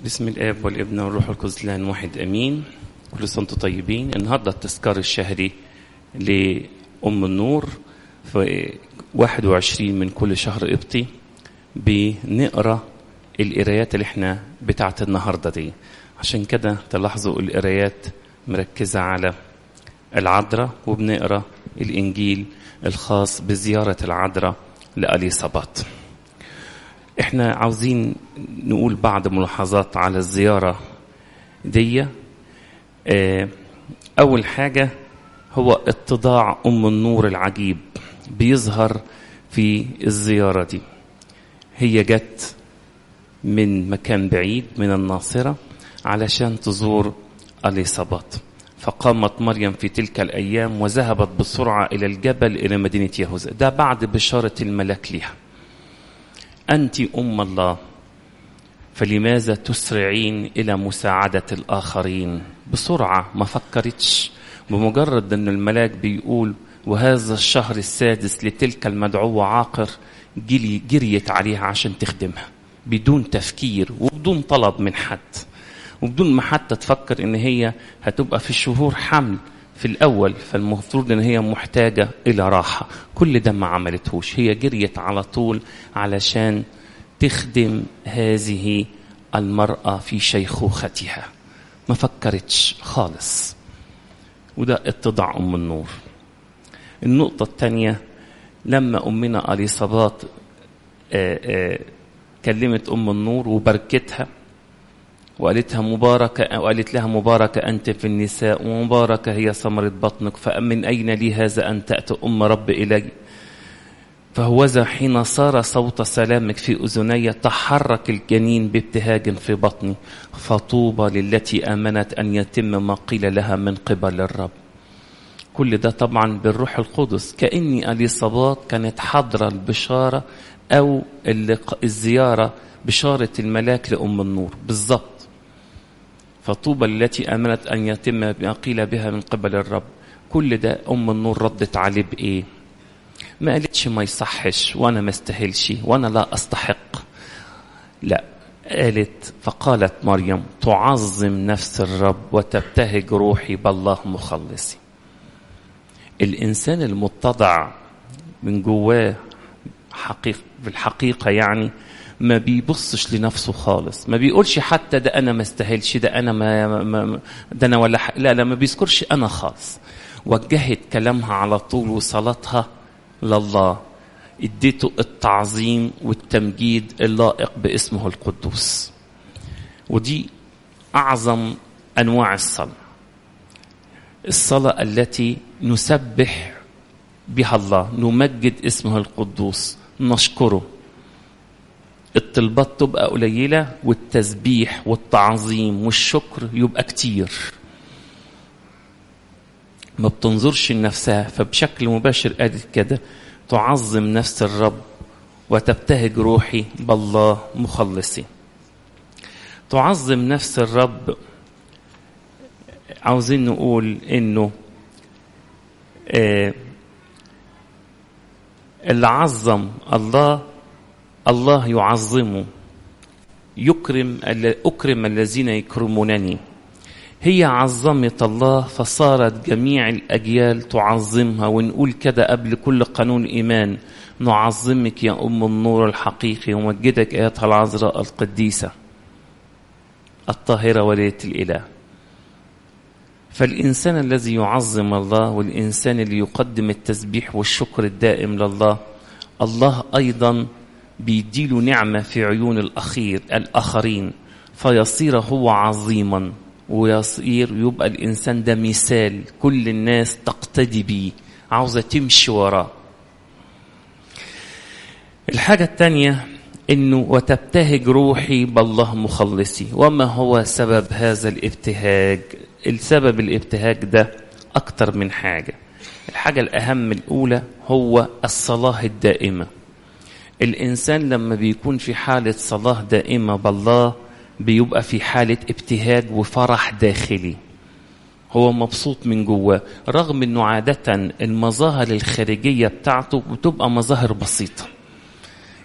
بسم الاب والابن والروح القدس الان واحد امين كل سنه وانتم طيبين النهارده التذكار الشهري لام النور في 21 من كل شهر قبطي بنقرا القرايات اللي احنا بتاعت النهارده دي عشان كده تلاحظوا القرايات مركزه على العذراء وبنقرا الانجيل الخاص بزياره العذراء لاليصابات احنا عاوزين نقول بعض ملاحظات على الزيارة دي اه أول حاجة هو اتضاع أم النور العجيب بيظهر في الزيارة دي هي جت من مكان بعيد من الناصرة علشان تزور أليصابات فقامت مريم في تلك الأيام وذهبت بسرعة إلى الجبل إلى مدينة يهوذا ده بعد بشارة الملك لها أنت أم الله فلماذا تسرعين إلى مساعدة الآخرين بسرعة ما فكرتش بمجرد أن الملاك بيقول وهذا الشهر السادس لتلك المدعوة عاقر جري جريت عليها عشان تخدمها بدون تفكير وبدون طلب من حد وبدون ما حتى تفكر ان هي هتبقى في شهور حمل في الاول فالمفروض ان هي محتاجه الى راحه كل ده ما عملتهوش هي جريت على طول علشان تخدم هذه المراه في شيخوختها ما فكرتش خالص وده اتضاع ام النور النقطه الثانيه لما امنا اليصابات كلمت ام النور وبركتها وقالتها مباركة وقالت لها مباركة أنت في النساء ومباركة هي ثمرة بطنك فمن أين لي هذا أن تأتي أم رب إلي فهوذا حين صار صوت سلامك في أذني تحرك الجنين بابتهاج في بطني فطوبى للتي آمنت أن يتم ما قيل لها من قبل الرب كل ده طبعا بالروح القدس كأني أليصابات كانت حاضرة البشارة أو الزيارة بشارة الملاك لأم النور بالضبط فطوبى التي امنت ان يتم ما قيل بها من قبل الرب كل ده ام النور ردت عليه بايه ما قالتش ما يصحش وانا ما استاهلش وانا لا استحق لا قالت فقالت مريم تعظم نفس الرب وتبتهج روحي بالله مخلصي الانسان المتضع من جواه حقيقة بالحقيقة يعني ما بيبصش لنفسه خالص ما بيقولش حتى ده انا ما استاهلش ده انا ما, ما ده انا ولا لا لا ما بيذكرش انا خالص وجهت كلامها على طول وصلاتها لله اديته التعظيم والتمجيد اللائق باسمه القدوس ودي اعظم انواع الصلاه الصلاه التي نسبح بها الله نمجد اسمه القدوس نشكره الطلبات تبقى قليلة والتسبيح والتعظيم والشكر يبقى كتير ما بتنظرش لنفسها فبشكل مباشر قالت كده تعظم نفس الرب وتبتهج روحي بالله مخلصي تعظم نفس الرب عاوزين نقول انه آه اللي عظم الله الله يعظمه يكرم أكرم الذين يكرمونني هي عظمت الله فصارت جميع الأجيال تعظمها ونقول كده قبل كل قانون إيمان نعظمك يا أم النور الحقيقي ومجدك أيتها العذراء القديسة الطاهرة ولية الإله فالإنسان الذي يعظم الله والإنسان اللي يقدم التسبيح والشكر الدائم لله الله أيضا بيديله نعمة في عيون الأخير الآخرين فيصير هو عظيما ويصير يبقى الإنسان ده مثال كل الناس تقتدي بيه عاوزة تمشي وراه الحاجة الثانية انه وتبتهج روحي بالله مخلصي وما هو سبب هذا الابتهاج السبب الابتهاج ده اكتر من حاجة الحاجة الاهم الاولى هو الصلاة الدائمة الإنسان لما بيكون في حالة صلاة دائمة بالله بيبقى في حالة ابتهاج وفرح داخلي هو مبسوط من جواه رغم انه عادة المظاهر الخارجية بتاعته بتبقى مظاهر بسيطة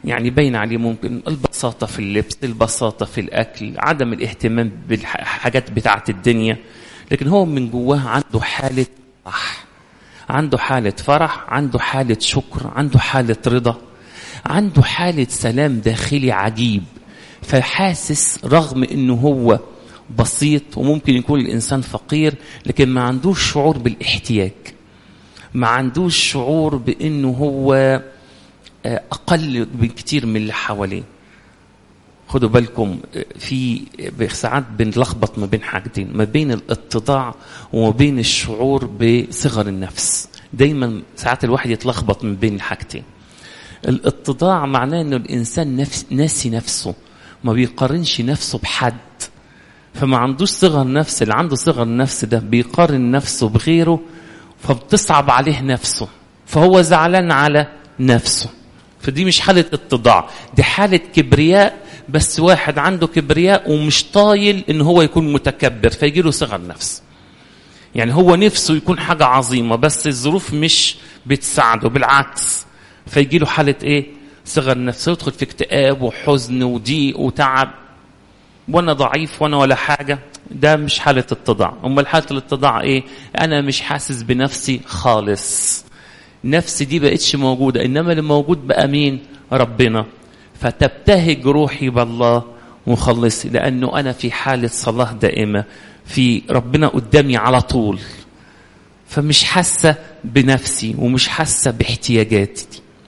يعني باين عليه ممكن البساطة في اللبس البساطة في الأكل عدم الاهتمام بالحاجات بتاعة الدنيا لكن هو من جواه عنده حالة فرح عنده حالة فرح عنده حالة شكر عنده حالة رضا عنده حالة سلام داخلي عجيب فحاسس رغم انه هو بسيط وممكن يكون الانسان فقير لكن ما عندوش شعور بالاحتياج ما عندوش شعور بانه هو اقل بكتير من اللي حواليه خدوا بالكم في ساعات بنلخبط ما بين حاجتين ما بين الاتضاع وما بين الشعور بصغر النفس دايما ساعات الواحد يتلخبط من بين الحاجتين الاتضاع معناه انه الانسان نفس ناسي نفسه ما بيقارنش نفسه بحد فما عندوش صغر نفس اللي عنده صغر نفس ده بيقارن نفسه بغيره فبتصعب عليه نفسه فهو زعلان على نفسه فدي مش حالة اتضاع دي حالة كبرياء بس واحد عنده كبرياء ومش طايل ان هو يكون متكبر فيجي له صغر نفس يعني هو نفسه يكون حاجة عظيمة بس الظروف مش بتساعده بالعكس فيجي له حالة ايه صغر نفس يدخل في اكتئاب وحزن وضيق وتعب وانا ضعيف وانا ولا حاجة ده مش حالة اتضاع امال حالة الاتضاع ايه انا مش حاسس بنفسي خالص نفسي دي بقتش موجودة إنما اللي موجود بقى مين ربنا فتبتهج روحي بالله مخلصي لأنه أنا في حالة صلاة دائمة في ربنا قدامي على طول فمش حاسة بنفسي ومش حاسة باحتياجاتي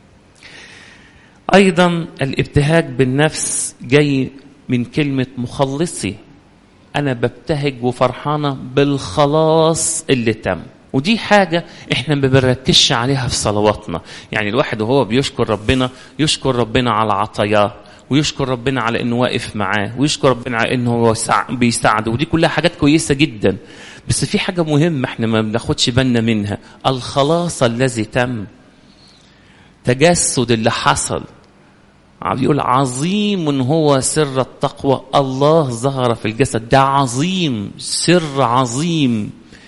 أيضا الابتهاج بالنفس جاي من كلمة مخلصي أنا ببتهج وفرحانة بالخلاص اللي تم ودي حاجة احنا ما بنركزش عليها في صلواتنا يعني الواحد وهو بيشكر ربنا يشكر ربنا على عطاياه ويشكر ربنا على انه واقف معاه ويشكر ربنا على انه هو بيساعده ودي كلها حاجات كويسة جدا بس في حاجة مهمة احنا ما بناخدش بالنا منها الخلاص الذي تم تجسد اللي حصل بيقول عظيم هو سر التقوى الله ظهر في الجسد ده عظيم سر عظيم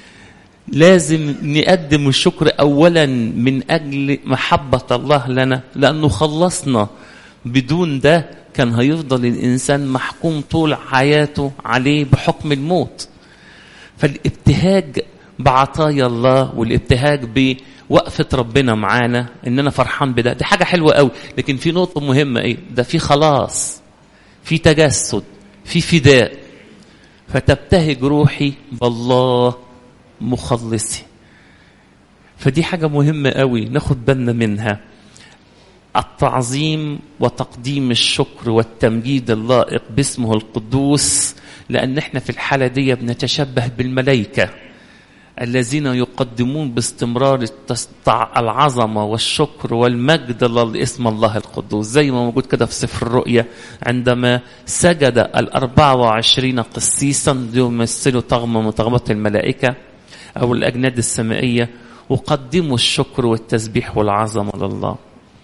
لازم نقدم الشكر اولا من اجل محبه الله لنا لانه خلصنا بدون ده كان هيفضل الانسان محكوم طول حياته عليه بحكم الموت فالابتهاج بعطايا الله والابتهاج بوقفه ربنا معانا ان انا فرحان بده دي حاجه حلوه قوي لكن في نقطه مهمه ايه ده في خلاص في تجسد في فداء فتبتهج روحي بالله مخلصي فدي حاجة مهمة قوي ناخد بالنا منها التعظيم وتقديم الشكر والتمجيد اللائق باسمه القدوس لأن احنا في الحالة دي بنتشبه بالملائكة الذين يقدمون باستمرار العظمة والشكر والمجد لاسم الله القدوس زي ما موجود كده في سفر الرؤيا عندما سجد الأربعة وعشرين قسيسا يمثلوا طغمة من طغمات الملائكة أو الأجناد السمائية وقدموا الشكر والتسبيح والعظمة لله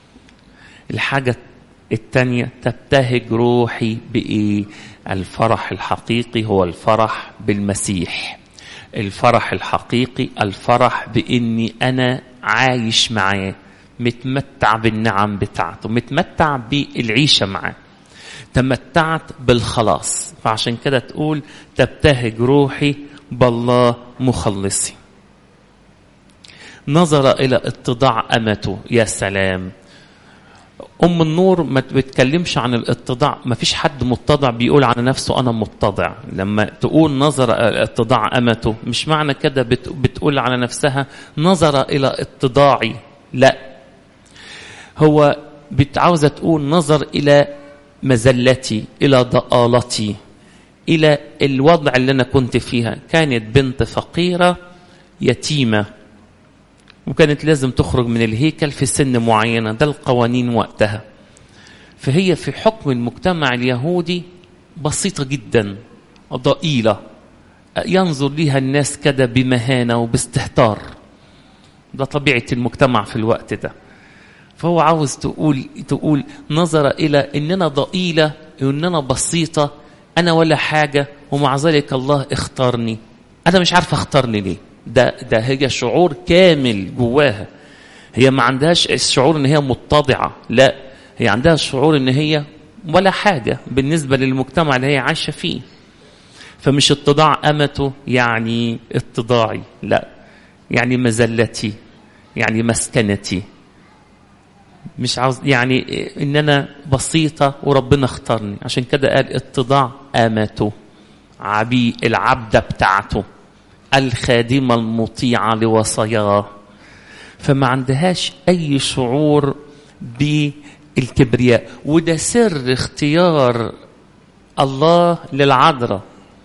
الحاجة الثانية تبتهج روحي بإيه الفرح الحقيقي هو الفرح بالمسيح الفرح الحقيقي الفرح بإني أنا عايش معاه متمتع بالنعم بتاعته متمتع بالعيشة معاه تمتعت بالخلاص فعشان كده تقول تبتهج روحي بالله مخلصي نظر إلى اتضاع أمته يا سلام أم النور ما بتكلمش عن الاتضاع ما فيش حد متضع بيقول عن نفسه أنا متضع لما تقول نظر اتضاع أمته مش معنى كده بتقول على نفسها نظر إلى اتضاعي لا هو بتعاوزة تقول نظر إلى مزلتي إلى ضآلتي إلى الوضع اللي أنا كنت فيها كانت بنت فقيرة يتيمة وكانت لازم تخرج من الهيكل في سن معينة ده القوانين وقتها فهي في حكم المجتمع اليهودي بسيطة جدا ضئيلة ينظر ليها الناس كده بمهانة وباستهتار ده طبيعة المجتمع في الوقت ده فهو عاوز تقول تقول نظر إلى إننا ضئيلة إننا بسيطة أنا ولا حاجة ومع ذلك الله اختارني أنا مش عارفة اختارني ليه ده ده هي شعور كامل جواها هي ما عندهاش الشعور ان هي متضعه لا هي عندها شعور ان هي ولا حاجة بالنسبة للمجتمع اللي هي عايشة فيه فمش اتضاع أمته يعني اتضاعي لا يعني مزلتي يعني مسكنتي مش عاوز يعني ان انا بسيطة وربنا اختارني عشان كده قال اتضاع امته عبي العبدة بتاعته الخادمة المطيعة لوصاياه فما عندهاش اي شعور بالكبرياء وده سر اختيار الله للعذراء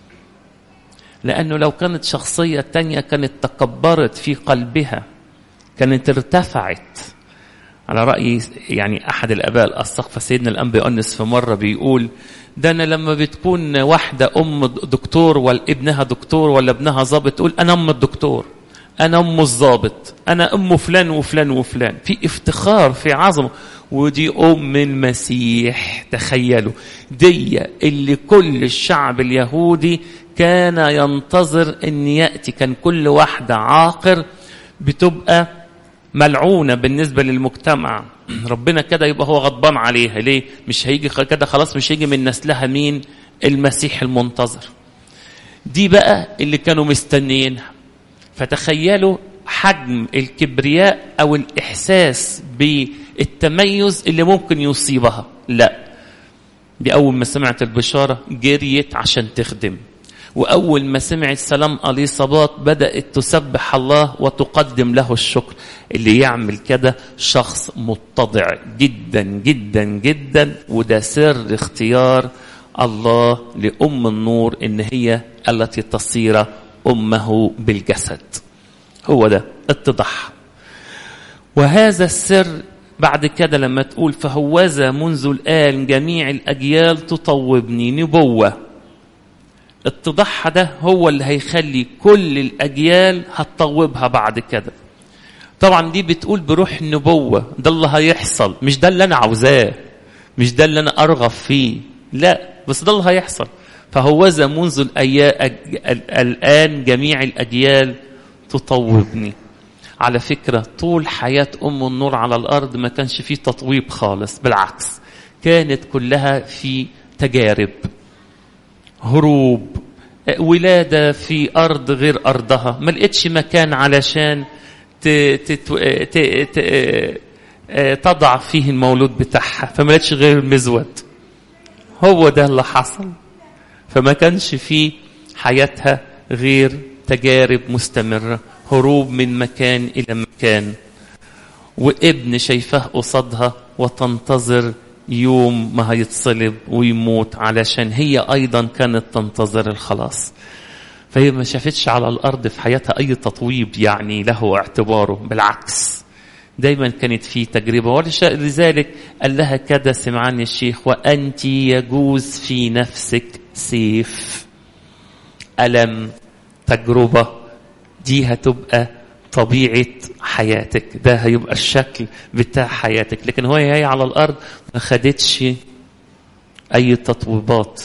لأنه لو كانت شخصية تانية كانت تكبرت في قلبها كانت ارتفعت على رأي يعني أحد الآباء الأسقف سيدنا الأنبي أنس في مرة بيقول ده أنا لما بتكون واحدة أم دكتور ولا ابنها دكتور ولا ابنها ظابط تقول أنا أم الدكتور أنا أم الظابط أنا أم فلان وفلان وفلان في افتخار في عظمة ودي أم المسيح تخيلوا دي اللي كل الشعب اليهودي كان ينتظر أن يأتي كان كل واحدة عاقر بتبقى ملعونة بالنسبة للمجتمع ربنا كده يبقى هو غضبان عليها ليه مش هيجي كده خلاص مش هيجي من نسلها مين المسيح المنتظر دي بقى اللي كانوا مستنيينها فتخيلوا حجم الكبرياء او الاحساس بالتميز اللي ممكن يصيبها لا دي اول ما سمعت البشاره جريت عشان تخدم واول ما سمعت سلام اليصابات بدات تسبح الله وتقدم له الشكر اللي يعمل كده شخص متضع جدا جدا جدا وده سر اختيار الله لام النور ان هي التي تصير امه بالجسد هو ده اتضح وهذا السر بعد كده لما تقول فهوذا منذ الآن جميع الأجيال تطوبني نبوة اتضاحها ده هو اللي هيخلي كل الأجيال هتطوبها بعد كده طبعا دي بتقول بروح النبوة ده اللي هيحصل مش ده اللي أنا عاوزاه مش ده اللي أنا أرغب فيه لا بس ده اللي هيحصل فهوذا منذ الآن جميع الأجيال تطوبني على فكرة طول حياة أم النور على الأرض ما كانش فيه تطويب خالص بالعكس كانت كلها في تجارب هروب ولادة في أرض غير أرضها ما لقيتش مكان علشان تضع فيه المولود بتاعها فما لقيتش غير المزود هو ده اللي حصل فما كانش في حياتها غير تجارب مستمرة هروب من مكان إلى مكان وابن شايفاه قصادها وتنتظر يوم ما هيتصلب ويموت علشان هي أيضا كانت تنتظر الخلاص فهي ما شافتش على الأرض في حياتها أي تطويب يعني له اعتباره بالعكس دايما كانت في تجربة ولذلك قال لها كده سمعان الشيخ وأنت يجوز في نفسك سيف ألم تجربة دي هتبقى طبيعة حياتك ده هيبقى الشكل بتاع حياتك لكن هو هي على الأرض ما خدتش أي تطويبات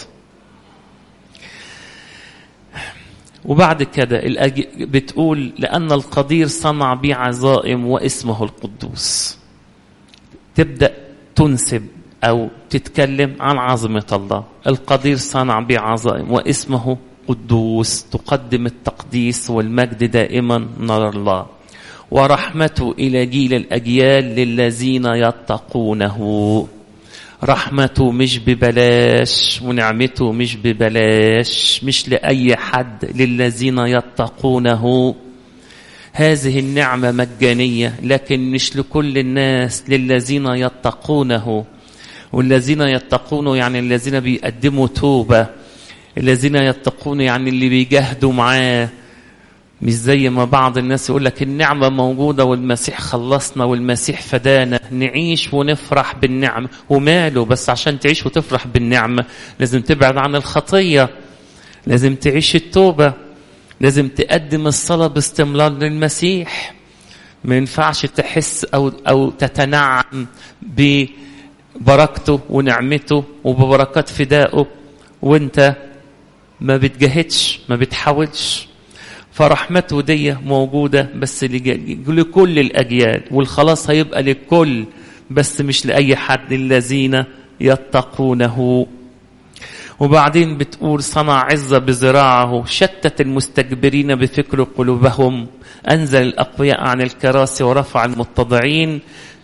وبعد كده بتقول لأن القدير صنع بي عزائم واسمه القدوس تبدأ تنسب أو تتكلم عن عظمة الله القدير صنع بي عزائم واسمه قدوس تقدم التقديس والمجد دائما نرى الله ورحمته إلى جيل الأجيال للذين يتقونه رحمته مش ببلاش ونعمته مش ببلاش مش لأي حد للذين يتقونه هذه النعمة مجانية لكن مش لكل الناس للذين يتقونه والذين يتقونه يعني الذين بيقدموا توبة الذين يتقون يعني اللي بيجاهدوا معاه مش زي ما بعض الناس يقول لك النعمة موجودة والمسيح خلصنا والمسيح فدانا نعيش ونفرح بالنعمة وماله بس عشان تعيش وتفرح بالنعمة لازم تبعد عن الخطية لازم تعيش التوبة لازم تقدم الصلاة باستمرار للمسيح ما ينفعش تحس أو, أو تتنعم ببركته ونعمته وببركات فدائه وانت ما بتجاهدش ما بتحاولش فرحمته دي موجودة بس لكل الأجيال والخلاص هيبقى لكل بس مش لأي حد الذين يتقونه وبعدين بتقول صنع عزة بذراعه شتت المستكبرين بفكر قلوبهم أنزل الأقوياء عن الكراسي ورفع المتضعين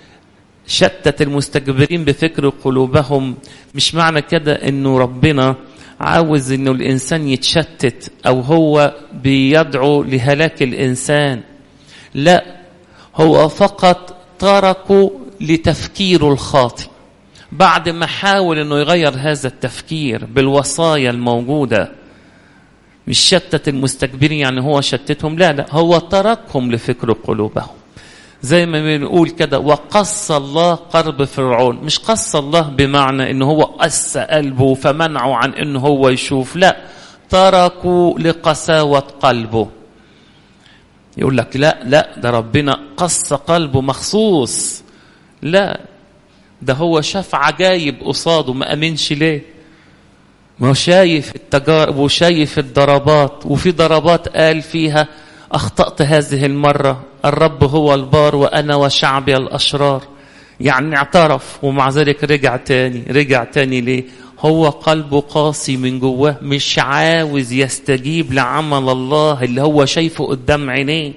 شتت المستكبرين بفكر قلوبهم مش معنى كده انه ربنا عاوز انه الانسان يتشتت او هو بيدعو لهلاك الانسان لا هو فقط تركه لتفكيره الخاطئ بعد ما حاول انه يغير هذا التفكير بالوصايا الموجوده مش شتت المستكبرين يعني هو شتتهم لا لا هو تركهم لفكر قلوبهم زي ما بنقول كده وقص الله قلب فرعون مش قص الله بمعنى ان هو قس قلبه فمنعه عن ان هو يشوف لا تركوا لقساوة قلبه يقول لك لا لا ده ربنا قص قلبه مخصوص لا ده هو شاف عجايب قصاده ما امنش ليه ما هو شايف التجارب وشايف الضربات وفي ضربات قال فيها أخطأت هذه المرة الرب هو البار وأنا وشعبي الأشرار يعني اعترف ومع ذلك رجع تاني رجع تاني ليه هو قلبه قاسي من جواه مش عاوز يستجيب لعمل الله اللي هو شايفه قدام عينيه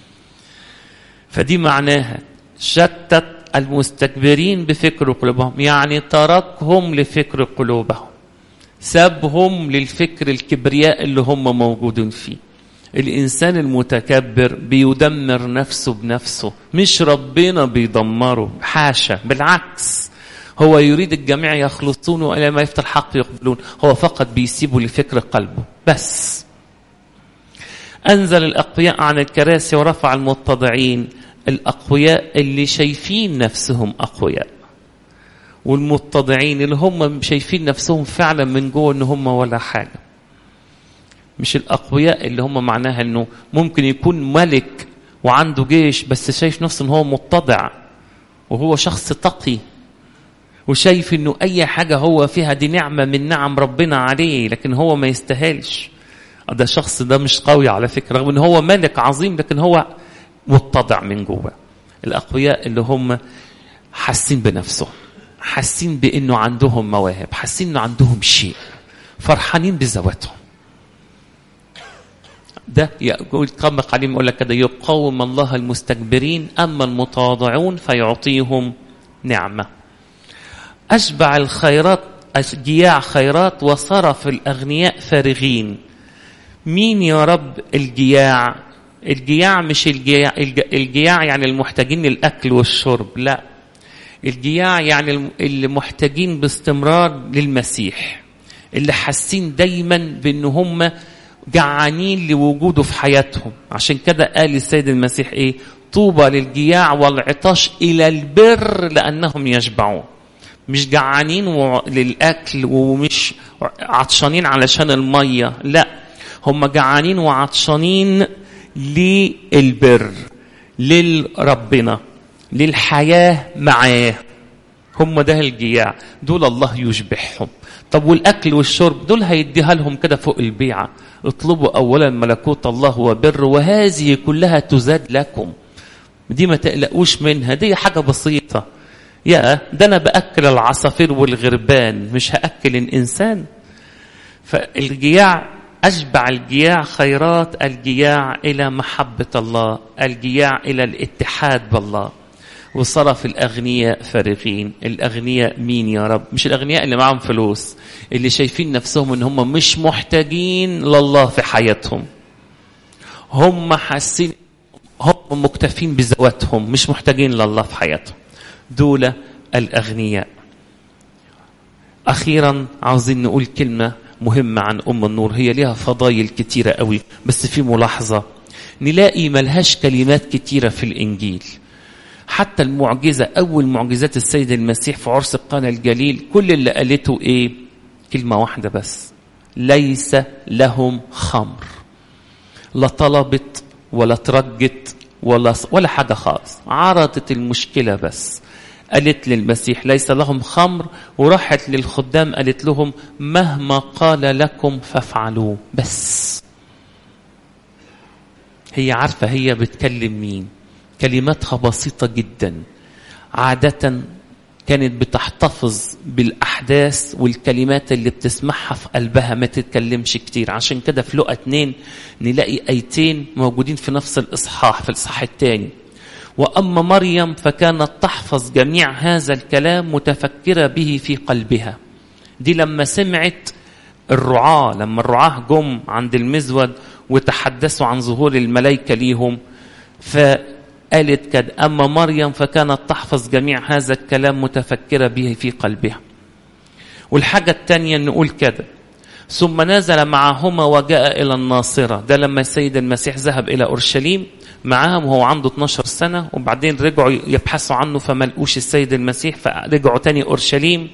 فدي معناها شتت المستكبرين بفكر قلوبهم يعني تركهم لفكر قلوبهم سابهم للفكر الكبرياء اللي هم موجودين فيه الإنسان المتكبر بيدمر نفسه بنفسه مش ربنا بيدمره حاشا بالعكس هو يريد الجميع يخلصون وإلى ما يفتح الحق يقبلون هو فقط بيسيبه لفكر قلبه بس أنزل الأقوياء عن الكراسي ورفع المتضعين الأقوياء اللي شايفين نفسهم أقوياء والمتضعين اللي هم شايفين نفسهم فعلا من جوه ان هم ولا حاجه مش الاقوياء اللي هم معناها انه ممكن يكون ملك وعنده جيش بس شايف نفسه ان هو متضع وهو شخص تقي وشايف انه اي حاجه هو فيها دي نعمه من نعم ربنا عليه لكن هو ما يستاهلش ده الشخص ده مش قوي على فكره رغم ان هو ملك عظيم لكن هو متضع من جوه الاقوياء اللي هم حاسين بنفسهم حاسين بانه عندهم مواهب حاسين انه عندهم شيء فرحانين بذواتهم ده يقول كما قديم يقول لك كده يقاوم الله المستكبرين اما المتواضعون فيعطيهم نعمه اشبع الخيرات اشجياع خيرات وصرف الاغنياء فارغين مين يا رب الجياع الجياع مش الجياع الجياع يعني المحتاجين للاكل والشرب لا الجياع يعني اللي محتاجين باستمرار للمسيح اللي حاسين دايما بان هم جعانين لوجوده في حياتهم عشان كده قال السيد المسيح ايه طوبى للجياع والعطاش الى البر لانهم يشبعون مش جعانين للاكل ومش عطشانين علشان الميه لا هم جعانين وعطشانين للبر للربنا للحياة معاه هم ده الجياع دول الله يشبعهم طب والأكل والشرب دول هيديها لهم كده فوق البيعة اطلبوا أولا ملكوت الله وبر وهذه كلها تزاد لكم دي ما تقلقوش منها دي حاجة بسيطة يا ده أنا بأكل العصافير والغربان مش هأكل الإنسان فالجياع أشبع الجياع خيرات الجياع إلى محبة الله الجياع إلى الاتحاد بالله وصرف الأغنياء فارغين الأغنياء مين يا رب مش الأغنياء اللي معهم فلوس اللي شايفين نفسهم ان هم مش محتاجين لله في حياتهم هم حاسين هم مكتفين بذواتهم مش محتاجين لله في حياتهم دول الأغنياء أخيرا عاوزين نقول كلمة مهمة عن أم النور هي لها فضايل كتيرة قوي بس في ملاحظة نلاقي ملهاش كلمات كتيرة في الإنجيل حتى المعجزة أول معجزات السيد المسيح في عرس القانا الجليل كل اللي قالته إيه كلمة واحدة بس ليس لهم خمر لا طلبت ولا ترجت ولا ولا حاجة خالص عرضت المشكلة بس قالت للمسيح ليس لهم خمر وراحت للخدام قالت لهم مهما قال لكم فافعلوه بس هي عارفة هي بتكلم مين كلماتها بسيطة جدا عادة كانت بتحتفظ بالأحداث والكلمات اللي بتسمعها في قلبها ما تتكلمش كتير عشان كده في لقى اتنين نلاقي أيتين موجودين في نفس الإصحاح في الإصحاح الثاني وأما مريم فكانت تحفظ جميع هذا الكلام متفكرة به في قلبها دي لما سمعت الرعاة لما الرعاة جم عند المزود وتحدثوا عن ظهور الملائكة ليهم فقالت كده أما مريم فكانت تحفظ جميع هذا الكلام متفكرة به في قلبها والحاجة الثانية نقول كده ثم نزل معهما وجاء إلى الناصرة ده لما السيد المسيح ذهب إلى أورشليم معاهم وهو عنده 12 سنة وبعدين رجعوا يبحثوا عنه فما لقوش السيد المسيح فرجعوا تاني أورشليم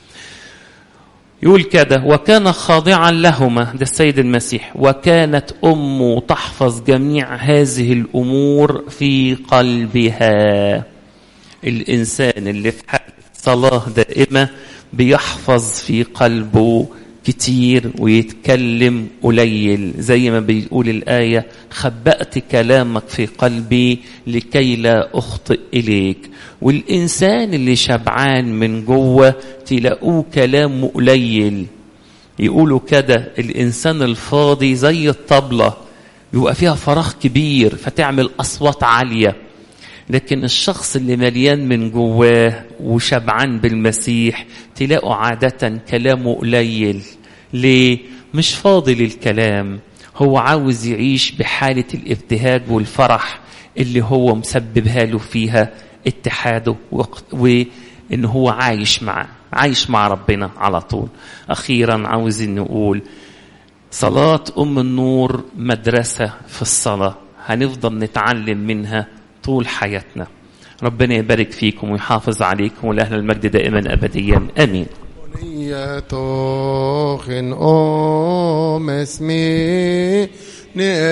يقول كده وكان خاضعا لهما ده السيد المسيح وكانت أمه تحفظ جميع هذه الأمور في قلبها الإنسان اللي في حالة صلاة دائمة بيحفظ في قلبه كتير ويتكلم قليل زي ما بيقول الآية خبأت كلامك في قلبي لكي لا أخطئ إليك والإنسان اللي شبعان من جوه تلاقوه كلامه قليل يقولوا كده الإنسان الفاضي زي الطبلة بيبقى فيها فراغ كبير فتعمل أصوات عالية لكن الشخص اللي مليان من جواه وشبعان بالمسيح تلاقوا عادة كلامه قليل ليه؟ مش فاضي للكلام هو عاوز يعيش بحالة الابتهاج والفرح اللي هو مسببها له فيها اتحاده وان هو عايش معاه عايش مع ربنا على طول اخيرا عاوزين نقول صلاة ام النور مدرسة في الصلاة هنفضل نتعلم منها طول حياتنا ربنا يبارك فيكم ويحافظ عليكم ولأهل المجد دائما أبديا آمين Tågen om esmi